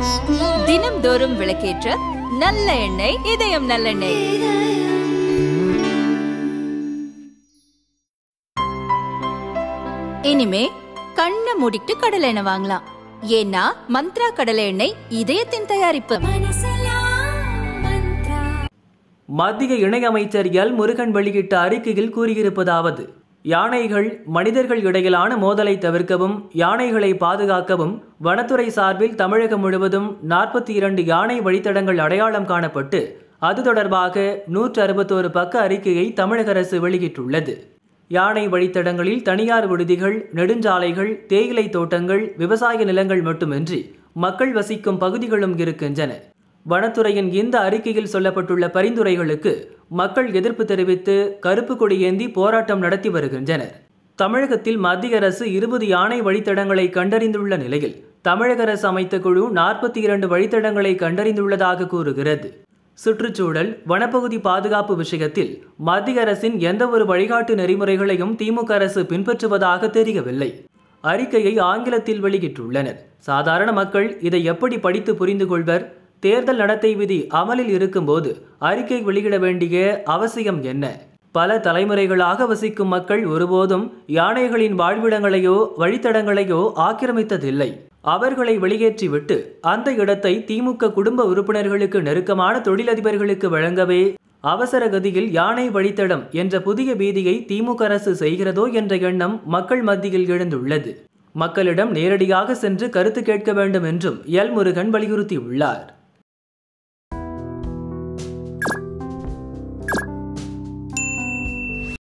தினம்தோறும் விளக்கேற்ற நல்ல எண்ணெய் இதயம் நல்லெண்ணெய் இனிமே கண்ணை மூடிட்டு கடலை எண்ணெய் வாங்கலாம் ஏன்னா மந்த்ரா கடலை எண்ணெய் இதயத்தின் தயாரிப்பு மத்திய இணையமைச்சர் எல் முருகன் வெளியிட்ட அறிக்கையில் கூறியிருப்பதாவது யானைகள் மனிதர்கள் இடையிலான மோதலை தவிர்க்கவும் யானைகளை பாதுகாக்கவும் வனத்துறை சார்பில் தமிழகம் முழுவதும் நாற்பத்தி இரண்டு யானை வழித்தடங்கள் அடையாளம் காணப்பட்டு அது தொடர்பாக நூற்று அறுபத்தோரு பக்க அறிக்கையை தமிழக அரசு வெளியிட்டுள்ளது யானை வழித்தடங்களில் தனியார் விடுதிகள் நெடுஞ்சாலைகள் தேயிலை தோட்டங்கள் விவசாய நிலங்கள் மட்டுமின்றி மக்கள் வசிக்கும் பகுதிகளும் இருக்கின்றன வனத்துறையின் இந்த அறிக்கையில் சொல்லப்பட்டுள்ள பரிந்துரைகளுக்கு மக்கள் எதிர்ப்பு தெரிவித்து கருப்பு கொடி ஏந்தி போராட்டம் நடத்தி வருகின்றனர் தமிழகத்தில் மத்திய அரசு இருபது யானை வழித்தடங்களை கண்டறிந்துள்ள நிலையில் தமிழக அரசு அமைத்த குழு நாற்பத்தி இரண்டு வழித்தடங்களை கண்டறிந்துள்ளதாக கூறுகிறது சுற்றுச்சூழல் வனப்பகுதி பாதுகாப்பு விஷயத்தில் மத்திய அரசின் எந்த ஒரு வழிகாட்டு நெறிமுறைகளையும் திமுக அரசு பின்பற்றுவதாக தெரியவில்லை அறிக்கையை ஆங்கிலத்தில் வெளியிட்டுள்ளனர் சாதாரண மக்கள் இதை எப்படி படித்து புரிந்து கொள்வர் தேர்தல் நடத்தை விதி அமலில் இருக்கும்போது அறிக்கை வெளியிட வேண்டிய அவசியம் என்ன பல தலைமுறைகளாக வசிக்கும் மக்கள் ஒருபோதும் யானைகளின் வாழ்விடங்களையோ வழித்தடங்களையோ ஆக்கிரமித்ததில்லை அவர்களை வெளியேற்றிவிட்டு அந்த இடத்தை திமுக குடும்ப உறுப்பினர்களுக்கு நெருக்கமான தொழிலதிபர்களுக்கு வழங்கவே அவசர கதியில் யானை வழித்தடம் என்ற புதிய பீதியை திமுக அரசு செய்கிறதோ என்ற எண்ணம் மக்கள் மத்தியில் எழுந்துள்ளது மக்களிடம் நேரடியாக சென்று கருத்து கேட்க வேண்டும் என்றும் எல் முருகன் வலியுறுத்தியுள்ளார்